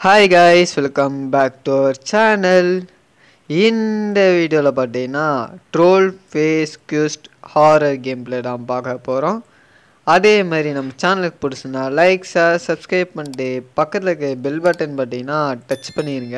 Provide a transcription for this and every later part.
hi guys welcome back to our channel இந்த வீடியோவில் பார்த்தீங்கன்னா Troll Face Quest horror game play தான் பார்க்க போகிறோம் அதே மாதிரி நம்ம சேனலுக்கு பிடிச்சிருந்தா லைக் ஷேர் சப்ஸ்கிரைப் பண்ணிட்டு பக்கத்தில் இருக்க பெல் பட்டன் பார்த்தீங்கன்னா டச் பண்ணிடுங்க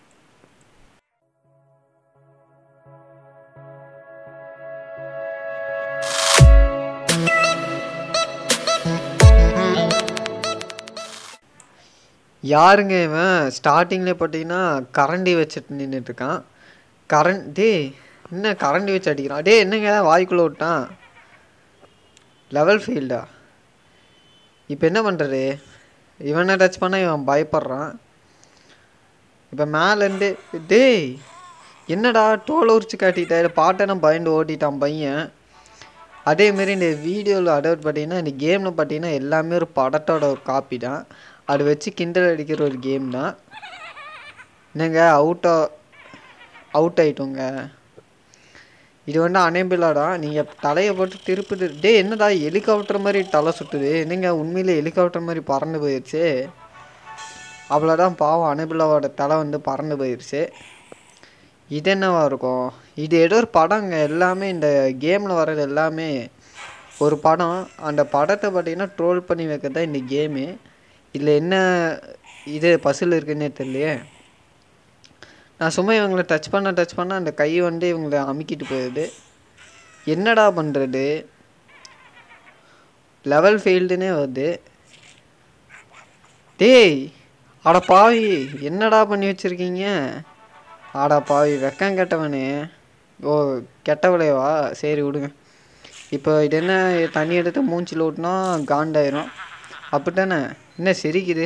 யாருங்க இவன் ஸ்டார்டிங்லேயே பார்த்தீங்கன்னா கரண்டி வச்சுட்டு நின்றுட்டு இருக்கான் கரண்ட் டேய் என்ன கரண்டி வச்சு அடிக்கிறான் டேய் என்னங்க வாய்க்குள்ளே விட்டான் லெவல் ஃபீல்டா இப்போ என்ன பண்ணுறது இவனை டச் பண்ணால் இவன் பயப்படுறான் இப்போ மேலேருந்து டேய் என்னடா டோல் உரிச்சு காட்டிட்டா பாட்டை பயந்து ஓட்டிட்டான் பையன் அதேமாரி இந்த வீடியோவில் அடவுட் பார்த்தீங்கன்னா இந்த கேமில் பார்த்தீங்கன்னா எல்லாமே ஒரு படத்தோட ஒரு காப்பி தான் அது வச்சு கிண்டல் அடிக்கிற ஒரு கேம் தான் என்னங்க அவுட்டா அவுட் ஆயிட்டோங்க இது வந்து அனேபிளாடா நீங்கள் தலையை போட்டு திருப்பிட்டு டே என்னடா ஹெலிகாப்டர் மாதிரி தலை சுட்டுது என்னங்க உண்மையிலே ஹெலிகாப்டர் மாதிரி பறந்து போயிடுச்சு அவ்வளோதான் பாவம் அனேபிளாவோட தலை வந்து பறந்து போயிடுச்சு இது என்னவா இருக்கும் இது ஏதோ ஒரு படங்க எல்லாமே இந்த கேமில் வர்றது எல்லாமே ஒரு படம் அந்த படத்தை பார்த்தீங்கன்னா ட்ரோல் பண்ணி வைக்கிறது தான் இந்த கேமு இதில் என்ன இது பசில் இருக்குன்னே தெரியலையே நான் சும்மா இவங்களை டச் பண்ண டச் பண்ண அந்த கை வந்து இவங்களை அமுக்கிட்டு போயிடுது என்னடா பண்ணுறது லெவல் ஃபெயில்டுனே வருது டேய் அட பாவி என்னடா பண்ணி வச்சுருக்கீங்க ஆடா பாவி வெக்கம் கெட்டவனே ஓ கெட்டவளையவா சரி விடுங்க இப்போ இது என்ன தண்ணி எடுத்து மூஞ்சில் ஊட்டினா காண்டாயிரும் அப்படித்தானே என்ன சிரிக்குது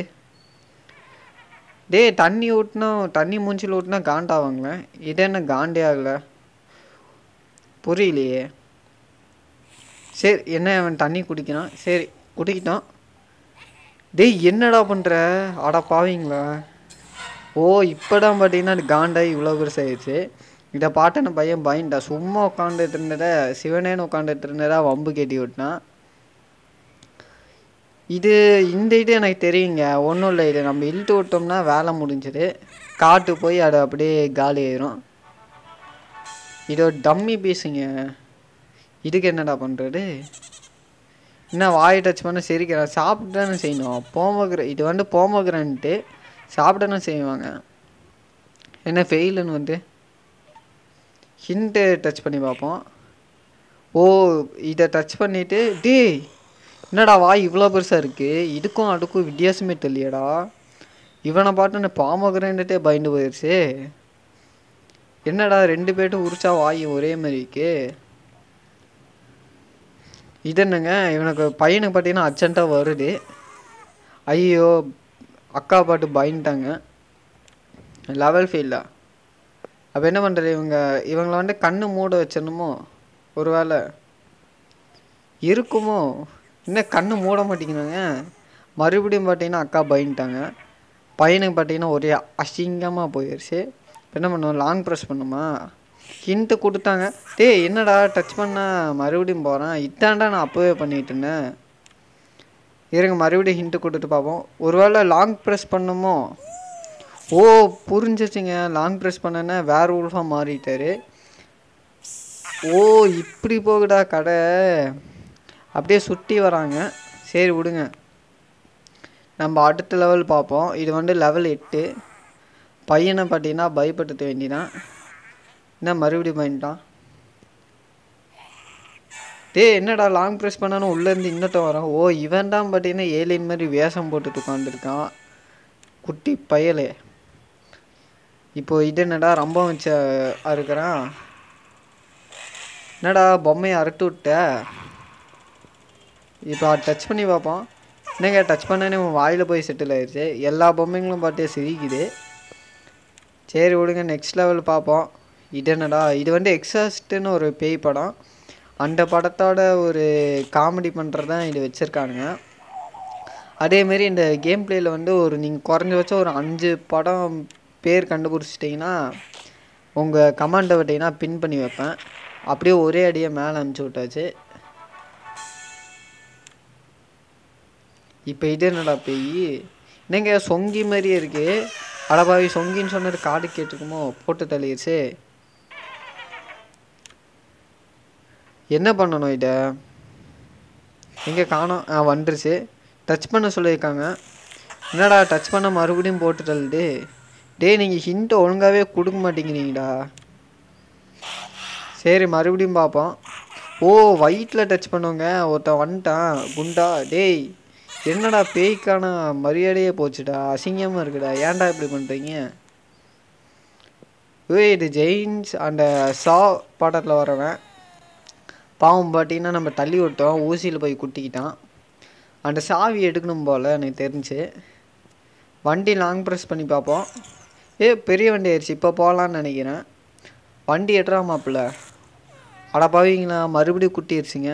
டேய் தண்ணி ஊட்டினா தண்ணி மூஞ்சில் ஊட்டினா காண்டாவாங்களே இது என்ன காண்டே ஆகலை புரியலையே சரி என்ன அவன் தண்ணி குடிக்கிறான் சரி குடிக்கிட்டான் டேய் என்னடா பண்ணுற ஆடா பாவீங்களா ஓ இப்போதான் பார்த்தீங்கன்னா அது காண்டாகி இவ்வளோ பெருசாகிடுச்சு இதை பாட்டன பையன் பயன்டா சும்மா உட்காந்துட்டு இருந்ததை சிவனேன்னு உட்காந்துட்டு இருந்ததா வம்பு கேட்டி விட்டான் இது இந்த இது எனக்கு தெரியுங்க ஒன்றும் இல்லை இது நம்ம இழுத்து விட்டோம்னா வேலை முடிஞ்சுது காட்டு போய் அதை அப்படியே காலி ஆயிரும் இது ஒரு டம்மி பீஸுங்க இதுக்கு என்னடா பண்ணுறது என்ன வாயை டச் பண்ண சிரிக்கிறேன் சாப்பிட்டு தானே செய்யணும் போமோகிற இது வந்து போமோகிரன்ட்டு சாப்பிட்டனு செய்வாங்க என்ன ஃபெயிலுன்னு வந்து ஹிண்ட்டு டச் பண்ணி பார்ப்போம் ஓ இதை டச் பண்ணிவிட்டு டேய் என்னடா வாய் இவ்வளோ பெருசாக இருக்குது இதுக்கும் அதுக்கும் வித்தியாசமே தெரியலடா இவனை பாட்டு பாமோகிரேண்டே பயந்து போயிடுச்சு என்னடா ரெண்டு பேர்ட்டும் உரிச்சா வாய் ஒரே மாதிரி இருக்கு இது என்னங்க இவனுக்கு பையனுக்கு பார்த்தீங்கன்னா அர்ஜென்ட்டாக வருது ஐயோ அக்கா பாட்டு பயந்துட்டாங்க லெவல் ஃபெயிலா அப்போ என்ன பண்ணுறது இவங்க இவங்களை வந்து கண்ணு மூட வச்சிடணுமோ ஒரு வேளை இருக்குமோ இன்னும் கண்ணு மூட மாட்டேங்கிறாங்க மறுபடியும் பார்த்தீங்கன்னா அக்கா பயந்துட்டாங்க பையனுக்கு பார்த்தீங்கன்னா ஒரே அசிங்கமாக போயிடுச்சு இப்போ என்ன பண்ணுவோம் லாங் ப்ரெஸ் பண்ணுமா ஹிண்ட்டு கொடுத்தாங்க டேய் என்னடா டச் பண்ணால் மறுபடியும் போகிறேன் இதாண்டா நான் அப்போவே பண்ணிட்டு இருந்தேன் இருங்க மறுபடியும் ஹிண்ட்டு கொடுத்துட்டு பார்ப்போம் ஒருவேளை லாங் ப்ரெஸ் பண்ணுமோ ஓ புரிஞ்சிச்சுங்க லாங் ப்ரெஸ் பண்ணனா வேற உல்ஃபாக மாறிட்டாரு ஓ இப்படி போகுடா கடை அப்படியே சுற்றி வராங்க சரி விடுங்க நம்ம அடுத்த லெவல் பார்ப்போம் இது வந்து லெவல் எட்டு பையனை பார்த்தீங்கன்னா பயப்படுத்த வேண்டிதான் என்ன மறுபடியும் பயன்ட்டான் டேய் என்னடா லாங் ப்ரெஸ் பண்ணாலும் உள்ளேருந்து இன்னட்டும் வரான் ஓ இவன் தான் பார்த்தீங்கன்னா ஏலியன் மாதிரி வேஷம் போட்டுட்டு உட்காந்துருக்கான் குட்டி பயலே இப்போ இது என்னடா ரொம்ப வச்ச அறுக்கிறான் என்னடா பொம்மையை அறுத்து விட்ட இப்போ டச் பண்ணி பார்ப்போம் என்னங்க டச் பண்ணனே உன் வாயில் போய் செட்டில் ஆயிடுச்சு எல்லா பொம்மைங்களும் பார்த்து சிரிக்குது சரி விடுங்க நெக்ஸ்ட் லெவல் பார்ப்போம் இது என்னடா இது வந்து எக்ஸாஸ்ட்டுன்னு ஒரு பேய் படம் அந்த படத்தோட ஒரு காமெடி பண்ணுறது தான் இது வச்சுருக்கானுங்க அதேமாரி இந்த கேம் பிளேயில் வந்து ஒரு நீங்கள் குறைஞ்சபட்சம் ஒரு அஞ்சு படம் பேர் கண்டுபிடிச்சிட்டிங்கன்னா உங்கள் கமெண்டை விட்டிங்கன்னா பின் பண்ணி வைப்பேன் அப்படியே ஒரே அடியை மேலே அனுப்பிச்சி விட்டாச்சு இப்போ இது என்னடா பேய் என்னங்க சொங்கி மாதிரியே இருக்கு அடபாவி சொங்கின்னு சொன்னது காடு கேட்டிருக்குமோ போட்டு தள்ளிடுச்சு என்ன பண்ணணும் இதை எங்கே காணோம் ஆ வந்துருச்சு டச் பண்ண சொல்லியிருக்காங்க என்னடா டச் பண்ண மறுபடியும் போட்டு தள்ளுது டேய் நீங்கள் ஹிண்ட்டை ஒழுங்காகவே கொடுக்க மாட்டேங்கிறீங்கடா சரி மறுபடியும் பார்ப்போம் ஓ வயிற்றில் டச் பண்ணுவோங்க ஒருத்தன் வந்துட்டான் குண்டா டேய் என்னடா பேய்க்கான மரியாதையே போச்சுடா அசிங்கமாக இருக்குடா ஏன்டா இப்படி பண்ணுறீங்க ஏய் இது ஜெயின்ஸ் அந்த சா பாடத்தில் வரவன் பாவம் பார்த்தீங்கன்னா நம்ம தள்ளி விட்டோம் ஊசியில் போய் குட்டிக்கிட்டான் அந்த சாவி எடுக்கணும் போல் எனக்கு தெரிஞ்சு வண்டி லாங் ப்ரெஸ் பண்ணி பார்ப்போம் ஏ பெரிய வண்டி ஆயிடுச்சு இப்போ போகலான்னு நினைக்கிறேன் வண்டி எட்ரா மாப்பிள்ள அட பாவீங்களா மறுபடியும் குட்டிடுச்சுங்க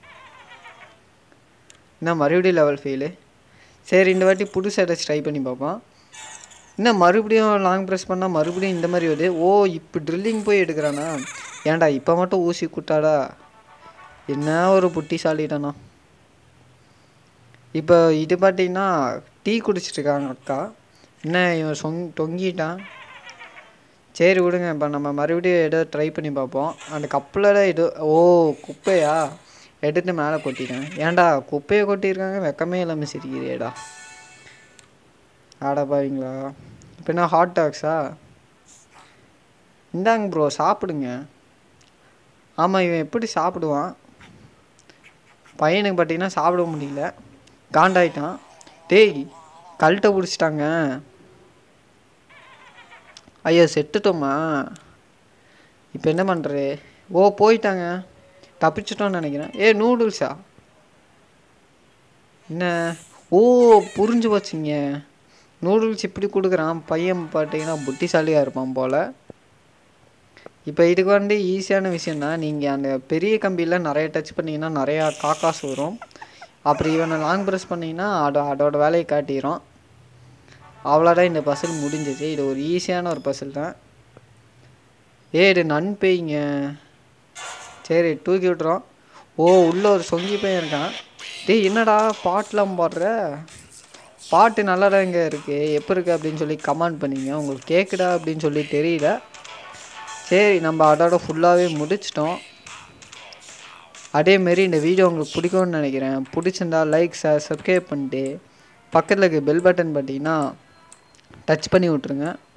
என்ன மறுபடியும் லெவல் ஃபெயிலு சரி இந்த வாட்டி புதுசாக ஏதாச்சும் ட்ரை பண்ணி பார்ப்போம் என்ன மறுபடியும் லாங் ப்ரெஸ் பண்ணால் மறுபடியும் இந்த மாதிரி வருது ஓ இப்போ ட்ரில்லிங் போய் எடுக்கிறானா ஏன்டா இப்போ மட்டும் ஊசி குட்டாடா என்ன ஒரு புத்திசாலிட்டானா இப்போ இது பார்த்தீங்கன்னா டீ குடிச்சிட்டு இருக்காங்க அக்கா என்ன இவன் சொங் தொங்கிட்டான் சரி விடுங்க இப்போ நம்ம மறுபடியும் ஏதோ ட்ரை பண்ணி பார்ப்போம் அந்த கப்பில் ஏதோ ஓ குப்பையா எடுத்து மேலே கொட்டிட்டேன் ஏன்டா குப்பையை கொட்டியிருக்காங்க வெக்கமே இல்லாமல் சிரிக்கிறியேடா ஆடா பாவீங்களா இப்போ என்ன ஹாட் டாக்ஸா இந்தாங்க ப்ரோ சாப்பிடுங்க ஆமாம் இவன் எப்படி சாப்பிடுவான் பையனுக்கு பார்த்தீங்கன்னா சாப்பிட முடியல காண்டாயிட்டான் டேய் கழட்ட பிடிச்சிட்டாங்க ஐயா செத்துட்டோமா இப்போ என்ன பண்ணுறது ஓ போயிட்டாங்க தப்பிச்சிட்டோன்னு நினைக்கிறேன் ஏ நூடுல்ஸா என்ன ஓ புரிஞ்சு போச்சுங்க நூடுல்ஸ் இப்படி கொடுக்குறான் பையன் பார்த்தீங்கன்னா புத்திசாலியாக இருப்பான் போல் இப்போ இதுக்கு வந்து ஈஸியான விஷயம் தான் நீங்கள் அந்த பெரிய கம்பியில் நிறைய டச் பண்ணிங்கன்னா நிறையா காக்காஸ் வரும் அப்புறம் இவனை லாங் ப்ரெஸ் பண்ணிங்கன்னா அதோ அதோட வேலையை காட்டிடும் அவ்வளோதான் இந்த பசில் முடிஞ்சிச்சு இது ஒரு ஈஸியான ஒரு பசில் தான் ஏ இது நன் பேய்ங்க சரி தூக்கி விட்றோம் ஓ உள்ளே ஒரு சொங்கி பையன் இருக்கான் டேய் என்னடா பாட்டெலாம் பாடுற பாட்டு நல்லா இங்கே இருக்குது எப்போ இருக்குது அப்படின்னு சொல்லி கமெண்ட் பண்ணிங்க உங்களுக்கு கேட்குதா அப்படின்னு சொல்லி தெரியல சரி நம்ம அதோட ஃபுல்லாகவே முடிச்சிட்டோம் அதேமாரி இந்த வீடியோ உங்களுக்கு பிடிக்கும்னு நினைக்கிறேன் பிடிச்சிருந்தா லைக் ஷேர் சப்ஸ்கிரைப் பண்ணிட்டு பக்கத்தில் இருக்க பெல் பட்டன் பார்த்தீங்கன்னா டச் பண்ணி விட்ருங்க